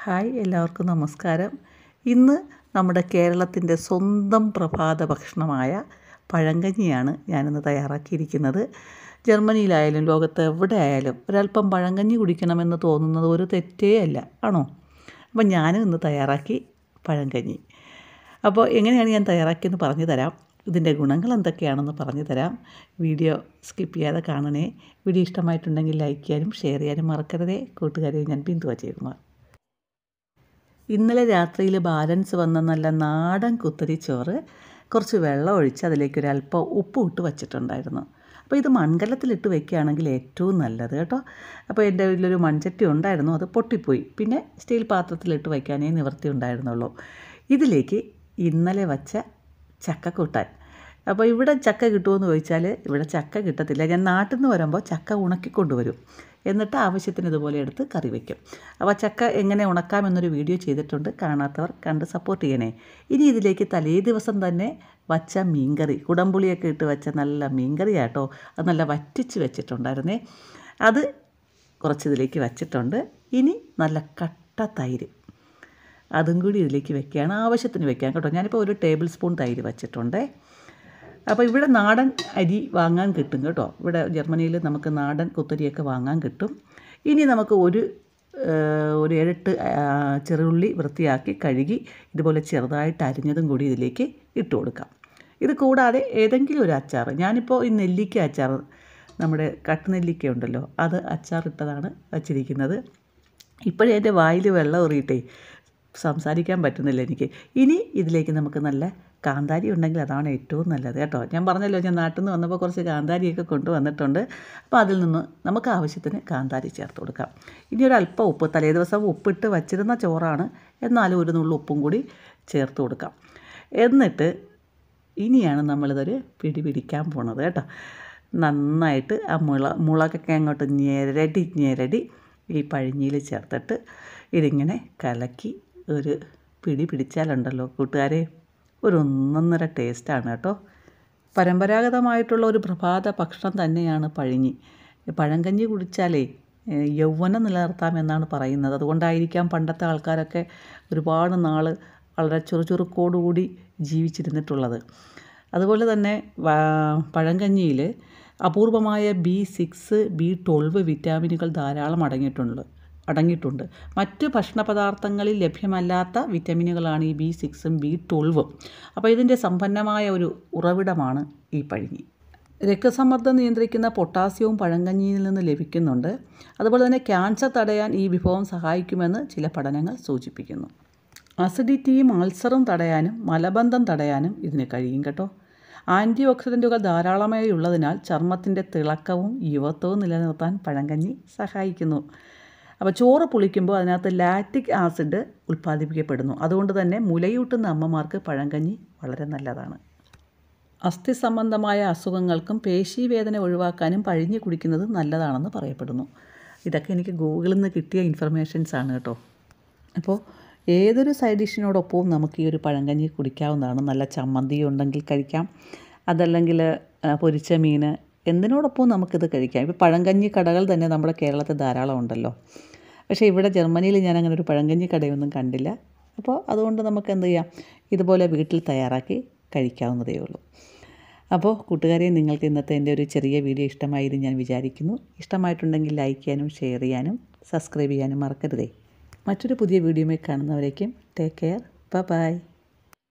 hi എല്ലാവർക്കും നമസ്കാരം ഇന്ന് നമ്മുടെ കേരളത്തിൻ്റെ സ്വന്തം പ്രഭാത ഭക്ഷണമായ പഴങ്കഞ്ഞിയാണ് ഞാനിന്ന് തയ്യാറാക്കിയിരിക്കുന്നത് ജർമ്മനിയിലായാലും ലോകത്ത് എവിടെ ആയാലും ഒരല്പം പഴങ്കഞ്ഞി കുടിക്കണമെന്ന് തോന്നുന്നത് ഒരു തെറ്റേ അല്ല ആണോ അപ്പം ഞാനും ഇന്ന് തയ്യാറാക്കി പഴങ്കഞ്ഞി അപ്പോൾ എങ്ങനെയാണ് ഞാൻ തയ്യാറാക്കിയെന്ന് പറഞ്ഞു തരാം ഇതിൻ്റെ ഗുണങ്ങൾ എന്തൊക്കെയാണെന്ന് പറഞ്ഞു തരാം വീഡിയോ സ്കിപ്പ് ചെയ്യാതെ കാണണേ വീഡിയോ ഇഷ്ടമായിട്ടുണ്ടെങ്കിൽ ലൈക്ക് ചെയ്യാനും ഷെയർ ചെയ്യാനും മറക്കരുതേ കൂട്ടുകാരെ ഞാൻ ബിന്ദുവ ചെയ്യുക ഇന്നലെ രാത്രിയിൽ ബാലൻസ് വന്ന നല്ല നാടൻ കുത്തരി ചോറ് കുറച്ച് വെള്ളം ഒഴിച്ച് അതിലേക്ക് ഒരു അല്പം ഉപ്പ് ഇട്ട് വച്ചിട്ടുണ്ടായിരുന്നു അപ്പോൾ ഇത് മൺകലത്തിലിട്ട് വെക്കുകയാണെങ്കിൽ ഏറ്റവും നല്ലത് കേട്ടോ അപ്പോൾ എൻ്റെ വീട്ടിലൊരു മൺചട്ടി ഉണ്ടായിരുന്നു അത് പൊട്ടിപ്പോയി പിന്നെ സ്റ്റീൽ പാത്രത്തിലിട്ട് വയ്ക്കാനേ നിവൃത്തി ഉണ്ടായിരുന്നുള്ളൂ ഇതിലേക്ക് ഇന്നലെ വച്ച ചക്കക്കൂട്ടാൻ അപ്പോൾ ഇവിടെ ചക്ക കിട്ടുമെന്ന് ചോദിച്ചാൽ ഇവിടെ ചക്ക കിട്ടത്തില്ല ഞാൻ നാട്ടിൽ നിന്ന് വരുമ്പോൾ ചക്ക ഉണക്കിക്കൊണ്ടുവരും എന്നിട്ട് ആവശ്യത്തിന് ഇതുപോലെ എടുത്ത് കറി വയ്ക്കും അപ്പോൾ ചക്ക എങ്ങനെ ഉണക്കാമെന്നൊരു വീഡിയോ ചെയ്തിട്ടുണ്ട് കാണാത്തവർ കണ്ട് സപ്പോർട്ട് ചെയ്യണേ ഇനി ഇതിലേക്ക് തലേ ദിവസം തന്നെ വച്ച മീൻകറി കുടംപുളിയൊക്കെ ഇട്ട് വെച്ച നല്ല മീൻകറി ആട്ടോ അത് നല്ല വറ്റിച്ച് വെച്ചിട്ടുണ്ടായിരുന്നേ അത് കുറച്ച് ഇതിലേക്ക് വച്ചിട്ടുണ്ട് ഇനി നല്ല കട്ട തൈര് അതും കൂടി ഇതിലേക്ക് വെക്കുകയാണ് ആവശ്യത്തിന് വെക്കാം കേട്ടോ ഞാനിപ്പോൾ ഒരു ടേബിൾ സ്പൂൺ തൈര് വച്ചിട്ടുണ്ട് അപ്പോൾ ഇവിടെ നാടൻ അരി വാങ്ങാൻ കിട്ടും കേട്ടോ ഇവിടെ ജർമ്മനിയിൽ നമുക്ക് നാടൻ കുത്തരിയൊക്കെ വാങ്ങാൻ കിട്ടും ഇനി നമുക്ക് ഒരു ഒരു ഏഴെട്ട് ചെറുള്ളി വൃത്തിയാക്കി കഴുകി ഇതുപോലെ ചെറുതായിട്ട് അരിഞ്ഞതും കൂടി ഇതിലേക്ക് ഇട്ട് കൊടുക്കാം ഇത് കൂടാതെ ഏതെങ്കിലും ഒരു അച്ചാർ ഞാനിപ്പോൾ ഈ നെല്ലിക്ക അച്ചാർ നമ്മുടെ കട്ടുനെല്ലിക്ക ഉണ്ടല്ലോ അത് അച്ചാറിട്ടതാണ് വച്ചിരിക്കുന്നത് ഇപ്പോഴേ എൻ്റെ വായിൽ വെള്ളം എറിയിട്ടേ സംസാരിക്കാൻ പറ്റുന്നില്ല എനിക്ക് ഇനി ഇതിലേക്ക് നമുക്ക് നല്ല കാന്താരി ഉണ്ടെങ്കിൽ അതാണ് ഏറ്റവും നല്ലത് കേട്ടോ ഞാൻ പറഞ്ഞല്ലോ ഞാൻ നാട്ടിൽ നിന്ന് വന്നപ്പോൾ കുറച്ച് കാന്താരിയൊക്കെ കൊണ്ടുവന്നിട്ടുണ്ട് അപ്പോൾ അതിൽ നിന്ന് നമുക്ക് ആവശ്യത്തിന് കാന്താരി ചേർത്ത് കൊടുക്കാം ഇനി ഒരു അല്പം ഉപ്പ് തലേ ദിവസം ഉപ്പിട്ട് വച്ചിരുന്ന ചോറാണ് എന്നാലും ഒരു നുള്ളു ഉപ്പും കൂടി ചേർത്ത് കൊടുക്കാം എന്നിട്ട് ഇനിയാണ് നമ്മളിതൊരു പിടി പിടിക്കാൻ പോണത് കേട്ടോ നന്നായിട്ട് ആ മുള മുളകൊക്കെ അങ്ങോട്ട് ഞെരടി ഞെരടി ഈ പഴിഞ്ഞിയിൽ ചേർത്തിട്ട് ഇതിങ്ങനെ കലക്കി ഒരു പിടി പിടിച്ചാലുണ്ടല്ലോ കൂട്ടുകാരെ ഒരു ഒന്നൊന്നര ടേസ്റ്റാണ് കേട്ടോ പരമ്പരാഗതമായിട്ടുള്ള ഒരു പ്രഭാത ഭക്ഷണം തന്നെയാണ് പഴിഞ്ഞി പഴങ്കഞ്ഞി കുടിച്ചാലേ യൗവനം നിലനിർത്താമെന്നാണ് പറയുന്നത് അതുകൊണ്ടായിരിക്കാം പണ്ടത്തെ ആൾക്കാരൊക്കെ ഒരുപാട് നാൾ വളരെ ചുറുചുറുക്കോടുകൂടി ജീവിച്ചിരുന്നിട്ടുള്ളത് അതുപോലെ തന്നെ പഴങ്കഞ്ഞിയിൽ അപൂർവമായ ബി സിക്സ് ബി ട്വൽവ് വിറ്റാമിനുകൾ ധാരാളം അടങ്ങിയിട്ടുണ്ട് അടങ്ങിയിട്ടുണ്ട് മറ്റ് ഭക്ഷണ പദാർത്ഥങ്ങളിൽ ലഭ്യമല്ലാത്ത വിറ്റമിനുകളാണ് ഈ ബി സിക്സും ബി ട്വൽവും അപ്പോൾ ഇതിൻ്റെ സമ്പന്നമായ ഒരു ഉറവിടമാണ് ഈ പഴിഞ്ഞി രക്തസമ്മർദ്ദം നിയന്ത്രിക്കുന്ന പൊട്ടാസ്യവും പഴങ്കഞ്ഞിയിൽ നിന്ന് ലഭിക്കുന്നുണ്ട് അതുപോലെ തന്നെ ക്യാൻസർ തടയാൻ ഈ വിഭവം സഹായിക്കുമെന്ന് ചില പഠനങ്ങൾ സൂചിപ്പിക്കുന്നു അസിഡിറ്റിയും അൾസറും തടയാനും മലബന്ധം തടയാനും ഇതിന് കഴിയും കേട്ടോ ആൻറ്റി ഓക്സിഡൻറ്റുകൾ ധാരാളമായി ഉള്ളതിനാൽ ചർമ്മത്തിൻ്റെ തിളക്കവും യുവത്വവും നിലനിർത്താൻ പഴങ്കഞ്ഞി സഹായിക്കുന്നു അപ്പോൾ ചോറ് പുളിക്കുമ്പോൾ അതിനകത്ത് ലാറ്റിക് ആസിഡ് ഉൽപ്പാദിപ്പിക്കപ്പെടുന്നു അതുകൊണ്ട് തന്നെ മുലയൂട്ടുന്ന അമ്മമാർക്ക് പഴങ്കഞ്ഞി വളരെ നല്ലതാണ് അസ്ഥി സംബന്ധമായ അസുഖങ്ങൾക്കും പേശീവേദന ഒഴിവാക്കാനും പഴിഞ്ഞു കുടിക്കുന്നത് നല്ലതാണെന്ന് പറയപ്പെടുന്നു ഇതൊക്കെ എനിക്ക് ഗൂഗിളിൽ നിന്ന് കിട്ടിയ ഇൻഫർമേഷൻസ് ആണ് കേട്ടോ അപ്പോൾ ഏതൊരു സൈഡ് ഡിഷിനോടൊപ്പവും നമുക്ക് ഈ ഒരു പഴങ്കഞ്ഞി കുടിക്കാവുന്നതാണ് നല്ല ചമ്മന്തി ഉണ്ടെങ്കിൽ കഴിക്കാം അതല്ലെങ്കിൽ പൊരിച്ച മീൻ എന്തിനോടൊപ്പവും നമുക്കിത് കഴിക്കാം ഇപ്പോൾ പഴങ്കഞ്ഞി കടകൾ തന്നെ നമ്മുടെ കേരളത്തിൽ ധാരാളം ഉണ്ടല്ലോ പക്ഷേ ഇവിടെ ജർമ്മനിയിൽ ഞാൻ അങ്ങനെ ഒരു പഴങ്കഞ്ഞി കടയൊന്നും കണ്ടില്ല അപ്പോൾ അതുകൊണ്ട് നമുക്ക് എന്ത് ചെയ്യാം ഇതുപോലെ വീട്ടിൽ തയ്യാറാക്കി കഴിക്കാവുന്നതേ ഉള്ളൂ അപ്പോൾ കൂട്ടുകാരെ നിങ്ങൾക്ക് ഇന്നത്തെ എൻ്റെ ഒരു ചെറിയ വീഡിയോ ഇഷ്ടമായിരുന്നു ഞാൻ വിചാരിക്കുന്നു ഇഷ്ടമായിട്ടുണ്ടെങ്കിൽ ലൈക്ക് ചെയ്യാനും ഷെയർ ചെയ്യാനും സബ്സ്ക്രൈബ് ചെയ്യാനും മറക്കരുതേ മറ്റൊരു പുതിയ വീഡിയോയിൽ കാണുന്നവരേക്കും ടേക്ക് കെയർ ബൈ